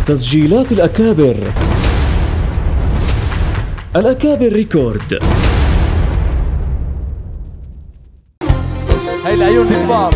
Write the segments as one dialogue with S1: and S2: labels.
S1: تسجيلات الأكابر الأكابر ريكورد
S2: هاي العيون الكبار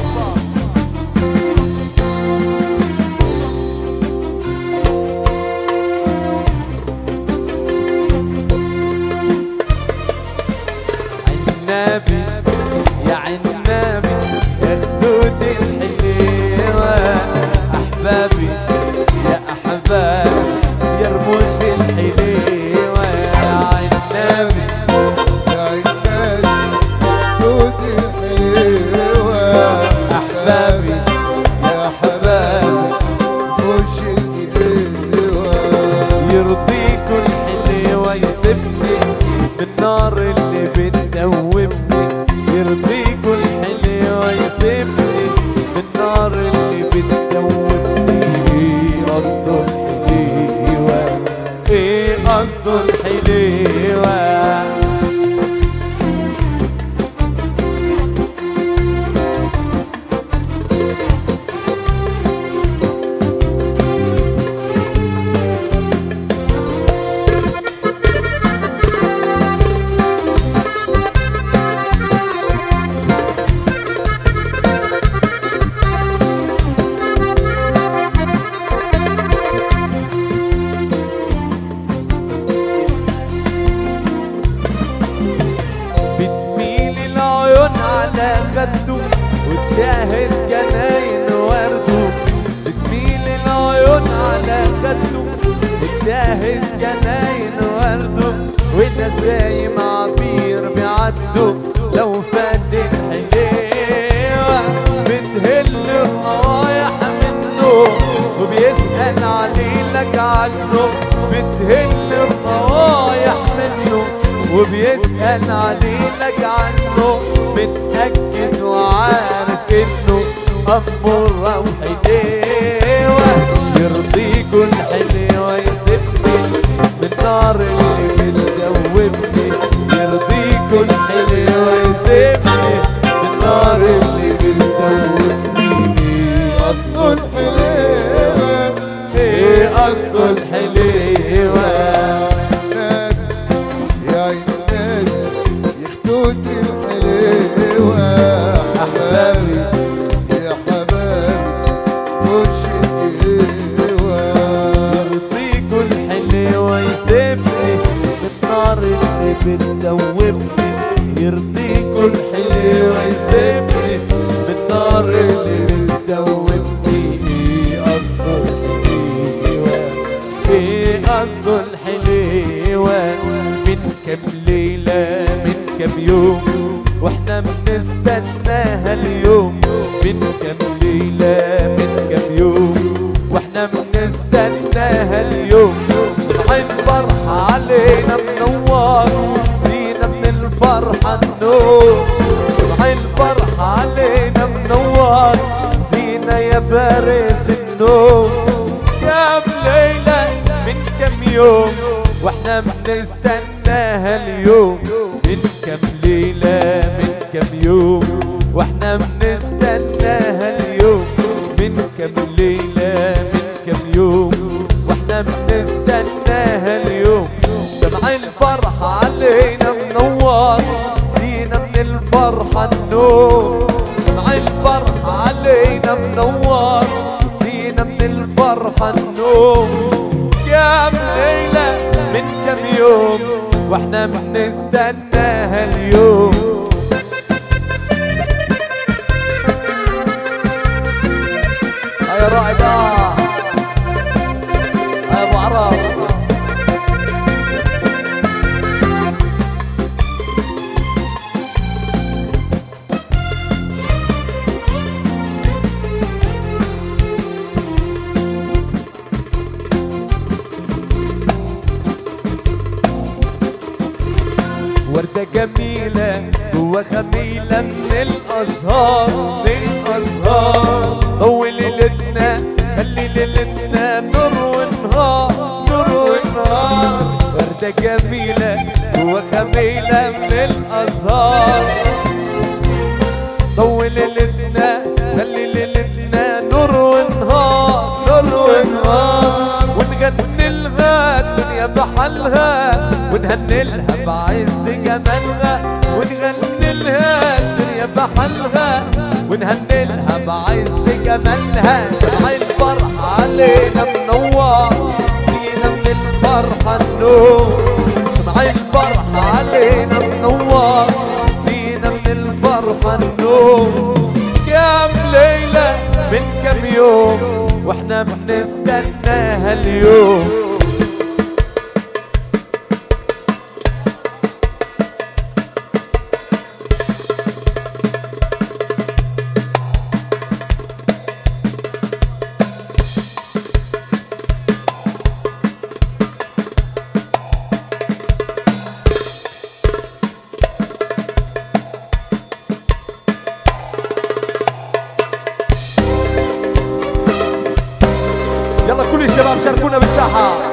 S2: عنابي يا عنابي يا خدود الحليوة أحبابي يا أحبابي يا رموش الحليوة يا عنابي
S3: يا عيني خدود الحلوة
S2: أحبابي
S3: يا حبايبي وش الحلوة
S2: يرضيكوا الحلوة يسيبني بالنار اللي بتدوبني يرضيكوا الحلوة يسيبني بالنار اللي بتدوبني ايه قصده الحلوة ايه قصده الحلوة بتميل العيون على خده وتشاهد جناين ورده بتميل العيون على خده وتشاهد جناين ورده والنسايم عبير بيعدوا لو فات الحليوة بتهل الروايح منه وبيسأل عليلك عنه بتهل الروايح منه وبيسأل عليلك عنه متأكد وعارف انه أمورة وحليوة يرضيكوا الحلوة يسيبني من النار اللي بتدوبني يرضيكوا الحلوة يسيبني من النار اللي بتدوبني ايه
S3: أصل الحلوة
S2: ايه قصده الحلوة
S3: يا عيني يا خدود الحلوة
S2: أحبابي.
S3: يا حبايبي وش الحلوة
S2: يرضيكوا الحلوة يسيبني بالنار اللي بتدوبني يرضيكوا الحلوة يسيبني بالنار اللي بتدوبني ايه قصده الحلوة ايه قصده الحلوة من كام ليلة من كام يوم واحنا بنستناها اليوم من كام ليلة من كام يوم واحنا بنستناها اليوم شمع الفرحة علينا منور زينة من الفرحة النور شمع الفرحة علينا منور زينة يا فارس النور كام ليلة من كام يوم واحنا بنستناها اليوم من كام ليلة من كام يوم واحنا بنستناها اليوم من كام ليلة من كام يوم واحنا بنستناها اليوم شمع الفرحة علينا منور زينة من الفرحة النور شمع الفرحة علينا منور زينة من الفرحة النور كام ليلة من كام يوم واحنا بنستناها اليوم يا رائد آه يا ابو عرب وردة جميلة جوا خميلة من الأزهار من الأزهار ضوي ليلتنا خلي ليلتنا نور ونهار نور ونهار وردة جميلة جوا خميلة من الأزهار ضوي ليلتنا خلي ليلتنا نور ونهار نور ونهار بحالها ونهني لها بعز جمالها ونغني لها الدنيا بحالها ونهني لها بعز جمالها شمع الفرح علينا منور زينا من الفرحة النور شمع الفرح علينا منور زينا من الفرحة النور كام ليلة من كام يوم واحنا بنستناها اليوم يلا كل الشباب شاركونا بالساحة